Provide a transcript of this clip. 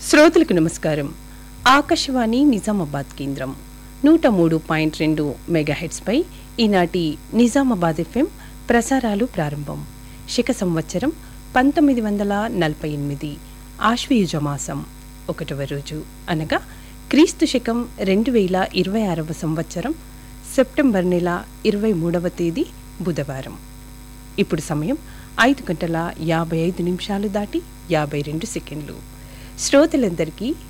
శ్రోతలకు నమస్కారం ఆకాశవాణి నిజామాబాద్ కేంద్రం నూట మూడు పాయింట్ రెండు మెగాహెట్స్పై ఈనాటి నిజామాబాద్ ఎఫ్ఎం ప్రసారాలు ప్రారంభం శక సంవత్సరం పంతొమ్మిది వందల నలభై ఎనిమిది ఆశ్వయుజ మాసం ఒకటవ రోజు అనగా క్రీస్తు శకం రెండు వేల ఇరవై ఆరవ సంవత్సరం సెప్టెంబర్ నెల ఇరవై మూడవ తేదీ బుధవారం ఇప్పుడు సమయం ఐదు గంటల యాభై ఐదు నిమిషాలు దాటి యాభై రెండు సెకండ్లు శ్రోతలందరికీ